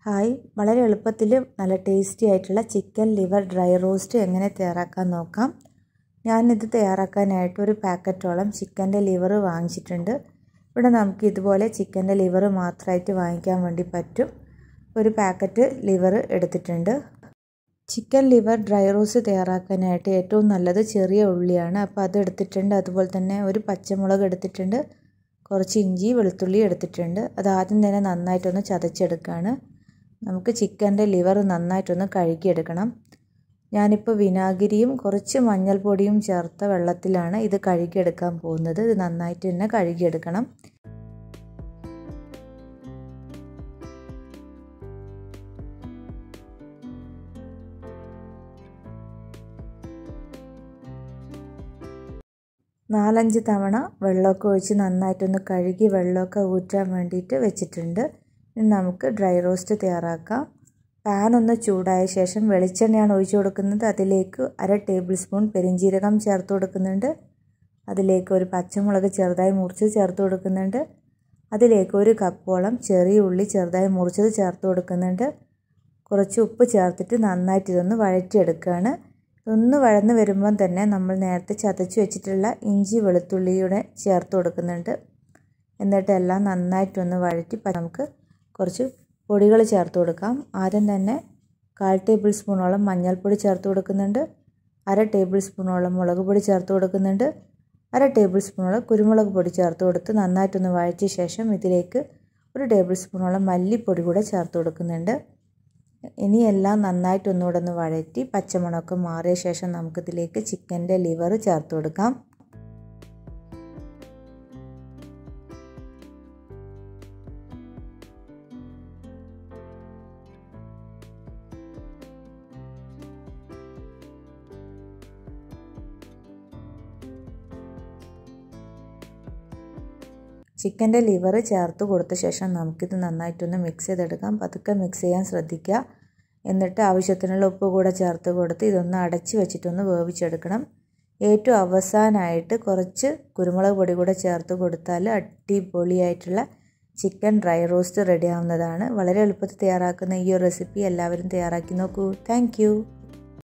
hi വളരെ എളുപ്പത്തിൽ നല്ല ടേസ്റ്റി ആയിട്ടുള്ള ചിക്കൻ ലിവർ ഡ്രൈ റോസ്റ്റ് എങ്ങനെ തയ്യാറാക്കാൻ നോക്കാം ഞാനിത് തയ്യാറാക്കാനായിട്ട് ഒരു പാക്കറ്റോളം ചിക്കൻ്റെ ലിവർ വാങ്ങിച്ചിട്ടുണ്ട് ഇവിടെ നമുക്ക് ഇതുപോലെ ചിക്കൻ്റെ ലിവർ മാത്രമായിട്ട് വാങ്ങിക്കാൻ വേണ്ടി പറ്റും ഒരു പാക്കറ്റ് ലിവർ എടുത്തിട്ടുണ്ട് ചിക്കൻ ലിവർ ഡ്രൈ റോസ്റ്റ് തയ്യാറാക്കാനായിട്ട് ഏറ്റവും നല്ലത് ചെറിയ ഉള്ളിയാണ് അപ്പോൾ അത് എടുത്തിട്ടുണ്ട് അതുപോലെ തന്നെ ഒരു പച്ചമുളക് എടുത്തിട്ടുണ്ട് കുറച്ച് ഇഞ്ചി വെളുത്തുള്ളി എടുത്തിട്ടുണ്ട് അത് ആദ്യം തന്നെ നന്നായിട്ടൊന്ന് ചതച്ചെടുക്കുകയാണ് നമുക്ക് ചിക്കൻ്റെ ലിവർ നന്നായിട്ടൊന്ന് കഴുകിയെടുക്കണം ഞാനിപ്പോൾ വിനാഗിരിയും കുറച്ച് മഞ്ഞൾപ്പൊടിയും ചേർത്ത വെള്ളത്തിലാണ് ഇത് കഴുകിയെടുക്കാൻ പോകുന്നത് ഇത് നന്നായിട്ട് തന്നെ കഴുകിയെടുക്കണം നാലഞ്ച് തവണ വെള്ളമൊക്കെ ഒഴിച്ച് നന്നായിട്ടൊന്ന് കഴുകി വെള്ളമൊക്കെ ഊറ്റാൻ വേണ്ടിയിട്ട് വെച്ചിട്ടുണ്ട് ഇനി നമുക്ക് ഡ്രൈ റോസ്റ്റ് തയ്യാറാക്കാം പാൻ ഒന്ന് ചൂടായ ശേഷം വെളിച്ചെണ്ണയാണ് ഒഴിച്ചു കൊടുക്കുന്നത് അതിലേക്ക് അര ടേബിൾ സ്പൂൺ പെരിഞ്ജീരകം ചേർത്ത് കൊടുക്കുന്നുണ്ട് അതിലേക്ക് ഒരു പച്ചമുളക് ചെറുതായി മുറിച്ച് ചേർത്ത് കൊടുക്കുന്നുണ്ട് അതിലേക്ക് ഒരു കപ്പോളം ചെറിയ ഉള്ളി ചെറുതായി മുറിച്ചത് ചേർത്ത് കൊടുക്കുന്നുണ്ട് കുറച്ച് ഉപ്പ് ചേർത്തിട്ട് നന്നായിട്ട് ഇതൊന്ന് വഴറ്റിയെടുക്കുകയാണ് ഇതൊന്ന് വഴന്ന് വരുമ്പം തന്നെ നമ്മൾ നേരത്തെ ചതച്ച് വെച്ചിട്ടുള്ള ഇഞ്ചി വെളുത്തുള്ളിയുടെ ചേർത്ത് കൊടുക്കുന്നുണ്ട് എന്നിട്ട് എല്ലാം നന്നായിട്ടൊന്ന് വഴറ്റി നമുക്ക് കുറച്ച് പൊടികൾ ചേർത്ത് കൊടുക്കാം ആദ്യം തന്നെ കാൽ ടേബിൾ സ്പൂണോളം മഞ്ഞൾപ്പൊടി ചേർത്ത് കൊടുക്കുന്നുണ്ട് അര ടേബിൾ സ്പൂണോളം മുളക് പൊടി ചേർത്ത് കൊടുക്കുന്നുണ്ട് അര ടേബിൾ സ്പൂണോളം കുരുമുളക് പൊടി ചേർത്ത് കൊടുത്ത് നന്നായിട്ടൊന്ന് വഴറ്റിയ ശേഷം ഇതിലേക്ക് ഒരു ടേബിൾ സ്പൂണോളം മല്ലിപ്പൊടി കൂടെ ചേർത്ത് കൊടുക്കുന്നുണ്ട് ഇനി എല്ലാം നന്നായിട്ടൊന്നുകൂടെ ഒന്ന് വഴറ്റി പച്ചമുളകൊക്കെ മാറിയ ശേഷം നമുക്കിതിലേക്ക് ചിക്കൻ്റെ ലിവർ ചേർത്ത് കൊടുക്കാം ചിക്കൻ്റെ ലിവർ ചേർത്ത് കൊടുത്ത ശേഷം നമുക്കിത് നന്നായിട്ടൊന്ന് മിക്സ് ചെയ്തെടുക്കാം പതുക്കെ മിക്സ് ചെയ്യാൻ ശ്രദ്ധിക്കുക എന്നിട്ട് ആവശ്യത്തിനുള്ള ഉപ്പ് കൂടെ ചേർത്ത് കൊടുത്ത് ഇതൊന്ന് അടച്ച് വെച്ചിട്ടൊന്ന് വേവിച്ചെടുക്കണം ഏറ്റവും അവസാനമായിട്ട് കുറച്ച് കുരുമുളക് പൊടി കൂടെ ചേർത്ത് കൊടുത്താൽ അടിപൊളിയായിട്ടുള്ള ചിക്കൻ ഡ്രൈ റോസ്റ്റ് റെഡി ആവുന്നതാണ് വളരെ എളുപ്പത്തിൽ തയ്യാറാക്കുന്ന ഈ ഒരു റെസിപ്പി എല്ലാവരും തയ്യാറാക്കി നോക്കൂ താങ്ക്